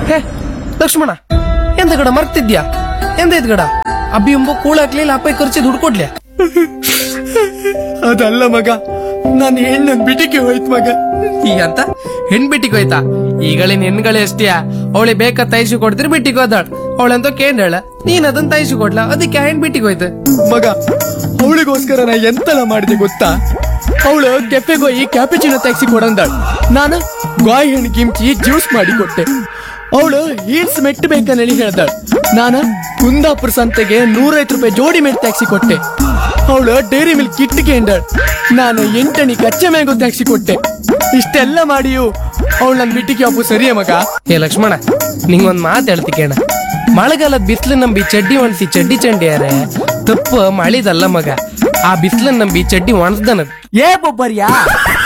ಹೇ ಲಕ್ಷ್ಮಣ ಎಂತ ಗಡ ಮರ್ತಿದ್ಯಾ ಎಂತ ಇದ್ ಗಡ ಅಬ್ಬಿ ಎಂಬ ಕೂಳ ಹಾಕ್ಲಿಲ್ಲ ಅಪ್ಪ ಖರ್ಚಿ ದುಡ್ಡು ಕೊಡ್ಲಿ ಅದಲ್ಲ ಮಗ ನಾನು ಹೆಣ್ಣನ್ ಬಿಟಿಗೆ ಹೋಯ್ತು ಮಗ ಈಗ ಅಂತ ಹೆಣ್ ಬಿಟ್ಟಿಗೆ ಹೋಯ್ತಾ ಈಗಳಿನ ಹೆಣ್ಗಳೇ ಅಷ್ಟಿಯಾ ಅವಳೆ ಬೇಕಾ ತೈಸು ಕೊಡ್ತೀರಿ ಬಿಟ್ಟಿಗೆ ಹೋದಾಳ ಅವಳಂತ ಕೇಂದ್ರ ನೀನ್ ಅದನ್ನ ತೈಸು ಕೊಡ್ಲಾ ಅದಕ್ಕೆ ಹೆಣ್ ಬಿಟ್ಟಿಗೆ ಹೋಯ್ತು ಮಗ ಅವಳಿಗೋಸ್ಕರ ನಾ ಎಂತೆಲ್ಲ ಮಾಡಿದೆ ಗೊತ್ತಾ ಅವಳು ಕೆಫೆಗೆ ಹೋಗಿ ಕ್ಯಾಪಿಚಿನೋ ಟ್ಯಾಕ್ಸಿ ಕೊಡಂದಾಳು ನಾನು ಗಾಯ್ ಹಣ್ಣು ಕಿಮ್ಚಿ ಜ್ಯೂಸ್ ಮಾಡಿ ಕೊಟ್ಟೆ ಅವಳು ಹೀಲ್ಸ್ ಮೆಟ್ ಬೇಕಂದೇಳಿ ಹೇಳ್ದಾಳು ನಾನು ಕುಂದಾಪುರ ಸಂತೆಗೆ ನೂರೈವತ್ತು ರೂಪಾಯಿ ಜೋಡಿ ಮೆಟ್ ಟ್ಯಾಕ್ಸಿ ಕೊಟ್ಟೆ ಅವಳು ಡೈರಿ ಮಿಲ್ಕ್ ಕಿಟ್ಟಿಗೆ ಎಂದಾಳು ನಾನು ಎಂಟಣಿ ಕಚ್ಚೆ ಮ್ಯಾಂಗೋ ಟ್ಯಾಕ್ಸಿ ಕೊಟ್ಟೆ ಇಷ್ಟೆಲ್ಲ ಮಾಡಿಯು ಅವಳು ನನ್ ಬಿಟ್ಟಿಗೆ ಅಪ್ಪು ಸರಿಯೇ ಮಗ ಏ ಲಕ್ಷ್ಮಣ ನಿಂಗೊಂದ್ ಮಾತು ಹೇಳ್ತಿ ಕೇಣ ಮಳೆಗಾಲದ ಬಿಸಿಲು ನಂಬಿ ಚಡ್ಡಿ ಒಣಸಿ ಚಡ್ಡಿ ಚಂಡಿಯಾರೆ ತಪ್ಪು ಮಳಿದಲ್ಲ ಮಗ ಆ ಬಿಸಿಲನ್ನ ನಂಬಿ ಚಡ್ಡಿ ಒಣಸ್ದನದ್ ಏ ಬೊಬ್ಬರ್ಯಾ